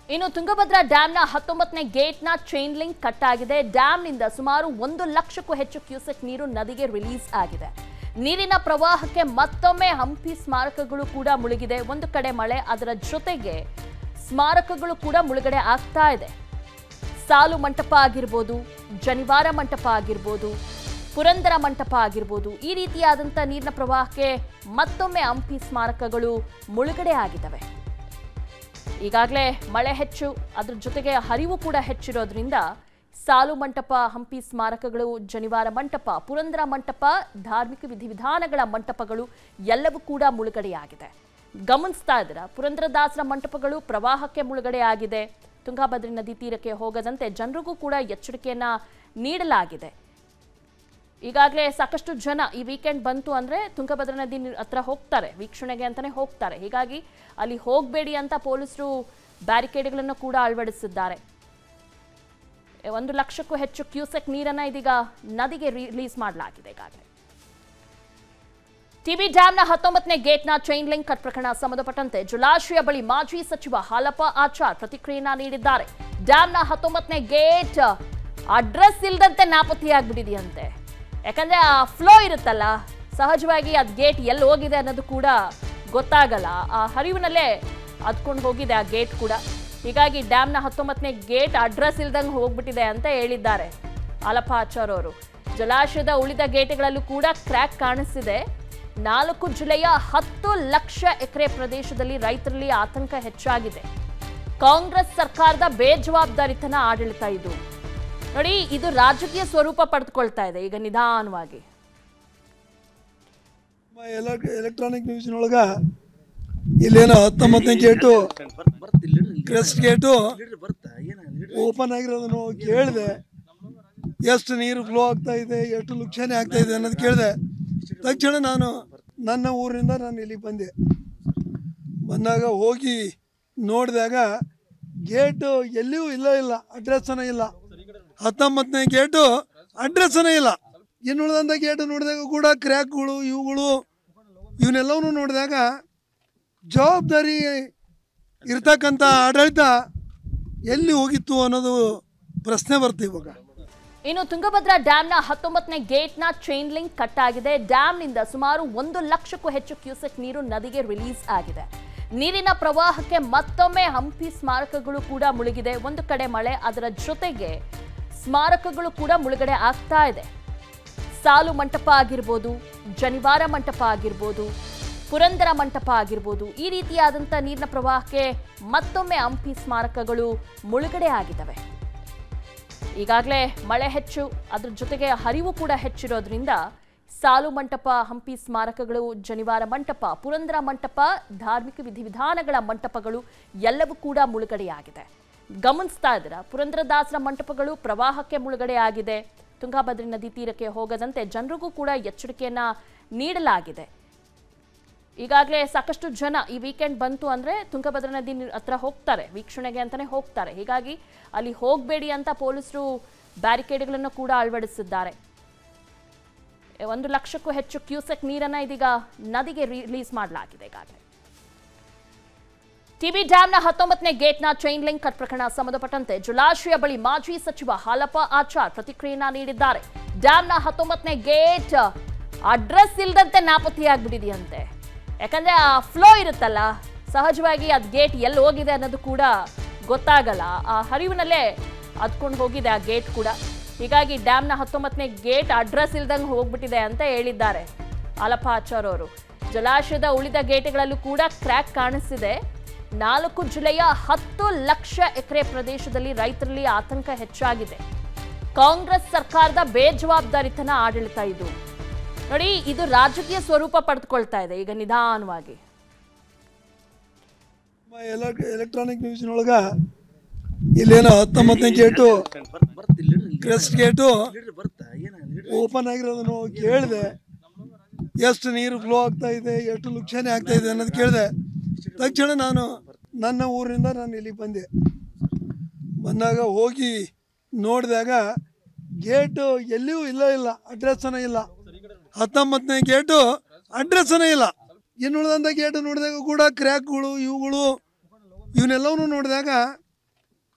ಇನ್ನು ತುಂಗಭದ್ರಾ ಡ್ಯಾಂನ ಹತ್ತೊಂಬತ್ತನೇ ಗೇಟ್ನ chain link cut ಆಗಿದೆ ಡ್ಯಾಂನಿಂದ ಸುಮಾರು ಒಂದು ಲಕ್ಷಕ್ಕೂ ಹೆಚ್ಚು ಕ್ಯೂಸೆಕ್ ನೀರು ನದಿಗೆ ರಿಲೀಸ್ ಆಗಿದೆ ನೀರಿನ ಪ್ರವಾಹಕ್ಕೆ ಮತ್ತೊಮ್ಮೆ ಹಂಪಿ ಸ್ಮಾರಕಗಳು ಕೂಡ ಮುಳುಗಿದೆ ಒಂದು ಕಡೆ ಮಳೆ ಅದರ ಜೊತೆಗೆ ಸ್ಮಾರಕಗಳು ಕೂಡ ಮುಳುಗಡೆ ಆಗ್ತಾ ಇದೆ ಸಾಲು ಮಂಟಪ ಆಗಿರ್ಬೋದು ಜನಿವಾರ ಮಂಟಪ ಆಗಿರ್ಬೋದು ಪುರಂದರ ಮಂಟಪ ಆಗಿರ್ಬೋದು ಈ ರೀತಿಯಾದಂಥ ನೀರಿನ ಪ್ರವಾಹಕ್ಕೆ ಮತ್ತೊಮ್ಮೆ ಹಂಪಿ ಸ್ಮಾರಕಗಳು ಮುಳುಗಡೆ ಆಗಿದ್ದಾವೆ ಈಗಾಗಲೇ ಮಳೆ ಹೆಚ್ಚು ಅದ್ರ ಜೊತೆಗೆ ಹರಿವು ಕೂಡ ಹೆಚ್ಚಿರೋದ್ರಿಂದ ಸಾಲು ಮಂಟಪ ಹಂಪಿ ಸ್ಮಾರಕಗಳು ಜನಿವಾರ ಮಂಟಪ ಪುರಂದರ ಮಂಟಪ ಧಾರ್ಮಿಕ ವಿಧಿವಿಧಾನಗಳ ಮಂಟಪಗಳು ಎಲ್ಲವೂ ಕೂಡ ಮುಳುಗಡೆಯಾಗಿದೆ ಗಮನಿಸ್ತಾ ಇದ್ದೀರಾ ಪುರಂದರದಾಸರ ಮಂಟಪಗಳು ಪ್ರವಾಹಕ್ಕೆ ಮುಳುಗಡೆಯಾಗಿದೆ ತುಂಗಾಭದ್ರಿ ನದಿ ತೀರಕ್ಕೆ ಹೋಗದಂತೆ ಜನರಿಗೂ ಕೂಡ ಎಚ್ಚರಿಕೆಯನ್ನ ನೀಡಲಾಗಿದೆ ಈಗಾಗಲೇ ಸಾಕಷ್ಟು ಜನ ಈ ವೀಕೆಂಡ್ ಬಂತು ಅಂದ್ರೆ ತುಂಗಭದ್ರಾ ನದಿ ನೀರ್ ಹತ್ರ ಹೋಗ್ತಾರೆ ವೀಕ್ಷಣೆಗೆ ಅಂತಾನೆ ಹೋಗ್ತಾರೆ ಹೀಗಾಗಿ ಅಲ್ಲಿ ಹೋಗಬೇಡಿ ಅಂತ ಪೊಲೀಸರು ಬ್ಯಾರಿಕೇಡ್ಗಳನ್ನು ಕೂಡ ಅಳವಡಿಸಿದ್ದಾರೆ ಒಂದು ಲಕ್ಷಕ್ಕೂ ಹೆಚ್ಚು ಕ್ಯೂಸೆಕ್ ನೀರನ್ನ ಇದೀಗ ನದಿಗೆ ರಿಲೀಸ್ ಮಾಡಲಾಗಿದೆ ಈಗಾಗಲೇ ಟಿಬಿ ಡ್ಯಾಂನ ಹತ್ತೊಂಬತ್ತನೇ ಗೇಟ್ನ ಚೈನ್ ಲಿಂಕ್ ಕಟ್ ಪ್ರಕರಣ ಸಂಬಂಧಪಟ್ಟಂತೆ ಜಲಾಶಯ ಬಳಿ ಮಾಜಿ ಸಚಿವ ಹಾಲಪ್ಪ ಆಚಾರ್ ಪ್ರತಿಕ್ರಿಯೆಯನ್ನ ನೀಡಿದ್ದಾರೆ ಡ್ಯಾಂನ ಹತ್ತೊಂಬತ್ತನೇ ಗೇಟ್ ಅಡ್ರೆಸ್ ಇಲ್ಲದಂತೆ ನಾಪತ್ತೆಯಾಗ್ಬಿಟ್ಟಿದೆಯಂತೆ ಯಾಕಂದ್ರೆ ಆ ಫ್ಲೋ ಇರುತ್ತಲ್ಲ ಸಹಜವಾಗಿ ಅದು ಗೇಟ್ ಎಲ್ಲಿ ಹೋಗಿದೆ ಅನ್ನೋದು ಕೂಡ ಗೊತ್ತಾಗಲ್ಲ ಆ ಹರಿವಿನಲ್ಲೇ ಅದ್ಕೊಂಡು ಹೋಗಿದೆ ಆ ಗೇಟ್ ಕೂಡ ಹೀಗಾಗಿ ಡ್ಯಾಮ್ನ ಹತ್ತೊಂಬತ್ತನೇ ಗೇಟ್ ಅಡ್ರೆಸ್ ಇಲ್ದಂಗೆ ಹೋಗ್ಬಿಟ್ಟಿದೆ ಅಂತ ಹೇಳಿದ್ದಾರೆ ಹಾಲಪ್ಪ ಆಚಾರ್ ಅವರು ಜಲಾಶಯದ ಉಳಿದ ಗೇಟ್ಗಳಲ್ಲೂ ಕೂಡ ಕ್ರ್ಯಾಕ್ ಕಾಣಿಸ್ತಿದೆ ನಾಲ್ಕು ಜಿಲ್ಲೆಯ ಹತ್ತು ಲಕ್ಷ ಎಕರೆ ಪ್ರದೇಶದಲ್ಲಿ ರೈತರಲ್ಲಿ ಆತಂಕ ಹೆಚ್ಚಾಗಿದೆ ಕಾಂಗ್ರೆಸ್ ಸರ್ಕಾರದ ಬೇಜವಾಬ್ದಾರಿತನ ಆಡಳಿತ ಇದು ನೋಡಿ ಇದು ರಾಜಕೀಯ ಸ್ವರೂಪ ಪಡೆದುಕೊಳ್ತಾ ಇದೆ ಈಗ ನಿಧಾನವಾಗಿ ಎಲೆಕ್ಟ್ರಾನಿಕ್ ನ್ಯೂಸ್ನೊಳಗ ಇಲ್ಲೇನೋ ಹತ್ತೊಂಬತ್ತನೇ ಗೇಟು ಕ್ರೆಸ್ಟ್ ಗೇಟು ಓಪನ್ ಆಗಿರೋದನ್ನು ಕೇಳಿದೆ ಎಷ್ಟು ನೀರು ಫ್ಲೋ ಆಗ್ತಾ ಇದೆ ಎಷ್ಟು ಲುಕ್ಷಣೆ ಆಗ್ತಾ ಇದೆ ಅನ್ನೋದು ಕೇಳಿದೆ ತಕ್ಷಣ ನಾನು ನನ್ನ ಊರಿನಿಂದ ನಾನು ಇಲ್ಲಿಗೆ ಬಂದೆ ಬಂದಾಗ ಹೋಗಿ ನೋಡಿದಾಗ ಗೇಟು ಎಲ್ಲಿಯೂ ಇಲ್ಲ ಇಲ್ಲ ಅಡ್ರೆಸ್ಸನೇ ಇಲ್ಲ ಹತ್ತೊಂಬತ್ತನೇ ಗೇಟು ಅಡ್ರೆಸ್ಸನೇ ಇಲ್ಲ ಇನ್ನು ಉಳಿದಂಥ ಗೇಟು ನೋಡಿದಾಗ ಕೂಡ ಕ್ರ್ಯಾಕ್ಗಳು ಇವುಗಳು ಇವನ್ನೆಲ್ಲವನ್ನೂ ನೋಡಿದಾಗ ಜವಾಬ್ದಾರಿ ಇರ್ತಕ್ಕಂಥ ಆಡಳಿತ ಎಲ್ಲಿ ಹೋಗಿತ್ತು ಅನ್ನೋದು ಪ್ರಶ್ನೆ ಬರುತ್ತೆ ಇವಾಗ ಇನ್ನು ತುಂಗಭದ್ರಾ ಡ್ಯಾಂನ ಹತ್ತೊಂಬತ್ತನೇ ಗೇಟ್ನ ಚೈನ್ ಲಿಂಕ್ ಕಟ್ ಆಗಿದೆ ಡ್ಯಾಂನಿಂದ ಸುಮಾರು ಒಂದು ಲಕ್ಷಕ್ಕೂ ಹೆಚ್ಚು ಕ್ಯೂಸೆಕ್ ನೀರು ನದಿಗೆ ರಿಲೀಸ್ ಆಗಿದೆ ನೀರಿನ ಪ್ರವಾಹಕ್ಕೆ ಮತ್ತೊಮ್ಮೆ ಹಂಪಿ ಸ್ಮಾರಕಗಳು ಕೂಡ ಮುಳುಗಿದೆ ಒಂದು ಕಡೆ ಮಳೆ ಅದರ ಜೊತೆಗೆ ಸ್ಮಾರಕಗಳು ಕೂಡ ಮುಳುಗಡೆ ಆಗ್ತಾ ಇದೆ ಸಾಲು ಮಂಟಪ ಆಗಿರ್ಬೋದು ಜನಿವಾರ ಮಂಟಪ ಆಗಿರ್ಬೋದು ಪುರಂದರ ಮಂಟಪ ಆಗಿರ್ಬೋದು ಈ ರೀತಿಯಾದಂಥ ನೀರಿನ ಪ್ರವಾಹಕ್ಕೆ ಮತ್ತೊಮ್ಮೆ ಹಂಪಿ ಸ್ಮಾರಕಗಳು ಮುಳುಗಡೆ ಆಗಿದ್ದಾವೆ ಈಗಾಗಲೇ ಮಳೆ ಹೆಚ್ಚು ಅದ್ರ ಜೊತೆಗೆ ಹರಿವು ಕೂಡ ಹೆಚ್ಚಿರೋದ್ರಿಂದ ಸಾಲು ಮಂಟಪ ಹಂಪಿ ಸ್ಮಾರಕಗಳು ಜನಿವಾರ ಮಂಟಪ ಪುರಂದರ ಮಂಟಪ ಧಾರ್ಮಿಕ ವಿಧಿವಿಧಾನಗಳ ಮಂಟಪಗಳು ಎಲ್ಲವೂ ಕೂಡ ಮುಳುಗಡೆಯಾಗಿದೆ ಗಮನಿಸ್ತಾ ಇದ್ದೀರಾ ಪುರಂದರದಾಸರ ಮಂಟಪಗಳು ಪ್ರವಾಹಕ್ಕೆ ಮುಳುಗಡೆಯಾಗಿದೆ ತುಂಗಾಭದ್ರಿ ನದಿ ತೀರಕ್ಕೆ ಹೋಗದಂತೆ ಜನರಿಗೂ ಕೂಡ ಎಚ್ಚರಿಕೆಯನ್ನ ನೀಡಲಾಗಿದೆ ಈಗಾಗಲೇ ಸಾಕಷ್ಟು ಜನ ಈ ವೀಕೆಂಡ್ ಬಂತು ಅಂದ್ರೆ ತುಂಗಭದ್ರಾ ನದಿ ನೀರ್ ಹತ್ರ ಹೋಗ್ತಾರೆ ವೀಕ್ಷಣೆಗೆ ಅಂತಾನೆ ಹೋಗ್ತಾರೆ ಹೀಗಾಗಿ ಅಲ್ಲಿ ಹೋಗಬೇಡಿ ಅಂತ ಪೊಲೀಸರು ಬ್ಯಾರಿಕೇಡ್ಗಳನ್ನು ಕೂಡ ಅಳವಡಿಸಿದ್ದಾರೆ ಒಂದು ಲಕ್ಷಕ್ಕೂ ಹೆಚ್ಚು ಕ್ಯೂಸೆಕ್ ನೀರನ್ನ ಇದೀಗ ನದಿಗೆ ರಿಲೀಸ್ ಮಾಡಲಾಗಿದೆ ಈಗಾಗಲೇ ಟಿಬಿ ಡ್ಯಾಂನ ಹತ್ತೊಂಬತ್ತನೇ ಗೇಟ್ನ ಚೈನ್ ಲಿಂಕ್ ಕಟ್ ಪ್ರಕರಣ ಸಂಬಂಧಪಟ್ಟಂತೆ ಜಲಾಶಯ ಬಳಿ ಮಾಜಿ ಸಚಿವ ಹಾಲಪ್ಪ ಆಚಾರ್ ಪ್ರತಿಕ್ರಿಯೆಯನ್ನ ನೀಡಿದ್ದಾರೆ ಡ್ಯಾಂನ ಹತ್ತೊಂಬತ್ತನೇ ಗೇಟ್ ಅಡ್ರೆಸ್ ಇಲ್ಲದಂತೆ ನಾಪತ್ತೆಯಾಗ್ಬಿಟ್ಟಿದೆಯಂತೆ ಯಾಕಂದ್ರೆ ಆ ಫ್ಲೋ ಇರುತ್ತಲ್ಲ ಸಹಜವಾಗಿ ಅದು ಗೇಟ್ ಎಲ್ಲಿ ಹೋಗಿದೆ ಅನ್ನೋದು ಕೂಡ ಗೊತ್ತಾಗಲ್ಲ ಆ ಹರಿವಿನಲ್ಲೇ ಅದ್ಕೊಂಡು ಹೋಗಿದೆ ಆ ಗೇಟ್ ಕೂಡ ಹೀಗಾಗಿ ಡ್ಯಾಮ್ನ ಹತ್ತೊಂಬತ್ತನೇ ಗೇಟ್ ಅಡ್ರೆಸ್ ಇಲ್ದಂಗೆ ಹೋಗ್ಬಿಟ್ಟಿದೆ ಅಂತ ಹೇಳಿದ್ದಾರೆ ಹಾಲಪ್ಪ ಆಚಾರ್ ಅವರು ಜಲಾಶಯದ ಉಳಿದ ಗೇಟ್ಗಳಲ್ಲೂ ಕೂಡ ಕ್ರ್ಯಾಕ್ ಕಾಣಿಸ್ತಿದೆ ನಾಲ್ಕು ಜಿಲ್ಲೆಯ ಹತ್ತು ಲಕ್ಷ ಎಕರೆ ಪ್ರದೇಶದಲ್ಲಿ ರೈತರಲ್ಲಿ ಆತಂಕ ಹೆಚ್ಚಾಗಿದೆ ಕಾಂಗ್ರೆಸ್ ಸರ್ಕಾರದ ಬೇಜವಾಬ್ದಾರಿತನ ಆಡಳಿತ ಇದು ನೋಡಿ ಇದು ರಾಜಕೀಯ ಸ್ವರೂಪ ಪಡೆದುಕೊಳ್ತಾ ಇದೆ ಈಗ ನಿಧಾನವಾಗಿ ಎಲೆಕ್ಟ್ರಾನಿಕ್ ನ್ಯೂಸ್ನೊಳಗ ಇಲ್ಲೇನೋ ಹತ್ತೊಂಬತ್ತನೇ ಗೇಟು ಕ್ರೆಸ್ಟ್ ಗೇಟು ಓಪನ್ ಆಗಿರೋದನ್ನು ಕೇಳಿದೆ ಎಷ್ಟು ನೀರು ಫ್ಲೋ ಆಗ್ತಾ ಇದೆ ಎಷ್ಟು ಲುಕ್ಷಣೆ ಆಗ್ತಾ ಇದೆ ಅನ್ನೋದು ಕೇಳಿದೆ ತಕ್ಷಣ ನಾನು ನನ್ನ ಊರಿನಿಂದ ನಾನು ಇಲ್ಲಿಗೆ ಬಂದೆ ಬಂದಾಗ ಹೋಗಿ ನೋಡಿದಾಗ ಗೇಟು ಎಲ್ಲಿಯೂ ಇಲ್ಲ ಇಲ್ಲ ಅಡ್ರೆಸ್ಸನೇ ಇಲ್ಲ ಹತ್ತೊಂಬತ್ತನೇ ಗೇಟು ಅಡ್ರೆಸ್ಸನೇ ಇಲ್ಲ ಇನ್ನು ಉಳಿದಂಥ ಗೇಟು ನೋಡಿದಾಗ ಕೂಡ ಕ್ರ್ಯಾಕ್ಗಳು ಇವುಗಳು ಇವನ್ನೆಲ್ಲವನ್ನೂ ನೋಡಿದಾಗ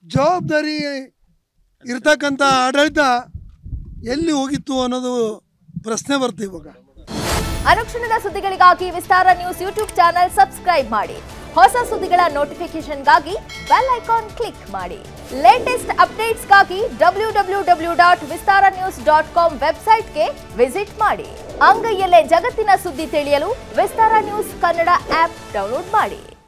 ಜವಾಬ್ದಾರಿ ಇರ್ತಕ್ಕಂಥ ಆಡಳಿತ ಎಲ್ಲಿ ಹೋಗಿತ್ತು ಅನ್ನೋದು ಪ್ರಶ್ನೆ ಬರ್ತೀವಿ ಇವಾಗ ಅನುಕ್ಷಣದ ಸುದ್ದಿಗಳಿಗಾಗಿ Vistara news YouTube channel subscribe ಮಾಡಿ ಹೊಸ ಸುದ್ದಿಗಳ ನೋಟಿಫಿಕೇಶನ್ಗಾಗಿ ಬೆಲ್ ಐಕಾನ್ ಕ್ಲಿಕ್ ಮಾಡಿ ಲೇಟೆಸ್ಟ್ ಅಪ್ಡೇಟ್ಸ್ಗಾಗಿ W W W dot Vistara news dot com ವೆಬ್ಸೈಟ್ಗೆ ವಿಸಿಟ್ ಮಾಡಿ ಅಂಗೈಯಲ್ಲೇ ಜಗತ್ತಿನ ಸುದ್ದಿ ತಿಳಿಯಲು Vistara news Kannada app download ಮಾಡಿ